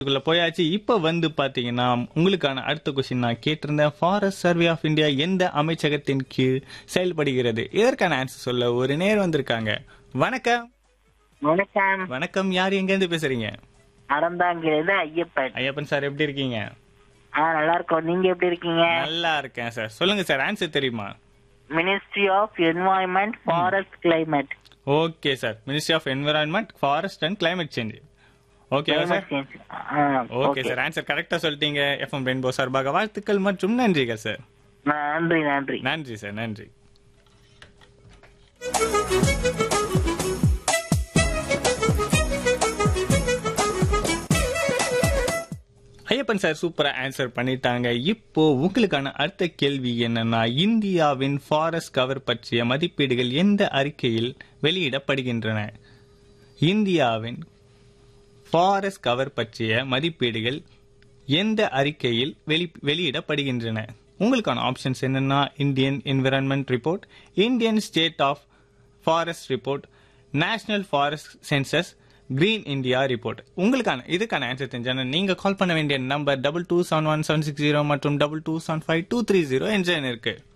இதுக்குள்ள போயாச்சு இப்ப வந்து பாத்தீங்கன்னா உங்களுக்கான அடுத்த கொஸ்டின் நான் கேட்டிருந்தேன் ஃபாரஸ்ட் சர்வே ஆஃப் இந்தியா எந்த அமைச்சகத்தின் கீழ் செயல்படுகிறது இதற்கான ஆன்சர் சொல்ல ஒரு நேர் வந்திருக்காங்க வணக்கம் வணக்கம் வணக்கம் யார் எங்க இருந்து பேசுறீங்க அறந்தாங்கிறது ஐயப்பன் ஐயப்பன் சார் எப்படி இருக்கீங்க ஆ நல்லா இருக்கோம் நீங்க எப்படி இருக்கீங்க நல்லா இருக்கேன் சார் சொல்லுங்க சார் ஆன்சர் தெரியுமா ministry of environment forest climate okay sir ministry of environment forest and climate change ஓகேவா சார் ஓகே சார் ஆன்சர் கரெக்டா சொல்லிட்டீங்க எஃப்எம் ரெயின்போ சார்பாக வாழ்த்துக்கள் மற்றும் நன்றிகள் சார் நன்றி நன்றி நன்றி சார் நன்றி ஐயப்பன் சார் சூப்பரா ஆன்சர் பண்ணிட்டாங்க இப்போ உங்களுக்கான அடுத்த கேள்வி என்னன்னா இந்தியாவின் ஃபாரஸ்ட் கவர் பற்றிய மதிப்பீடுகள் எந்த அறிக்கையில் வெளியிடப்படுகின்றன இந்தியாவின் ஃபாரஸ்ட் கவர் பற்றிய மதிப்பீடுகள் எந்த அறிக்கையில் வெளி வெளியிடப்படுகின்றன உங்களுக்கான ஆப்ஷன்ஸ் என்னன்னா Indian environment report Indian state of forest report national forest census green India report உங்களுக்கான இதுக்கான ஆன்சர் தெரிஞ்சான நீங்க கால் பண்ண வேண்டிய number double two seven one seven six zero மற்றும் double two seven five two three zero என்ற எண் இருக்கு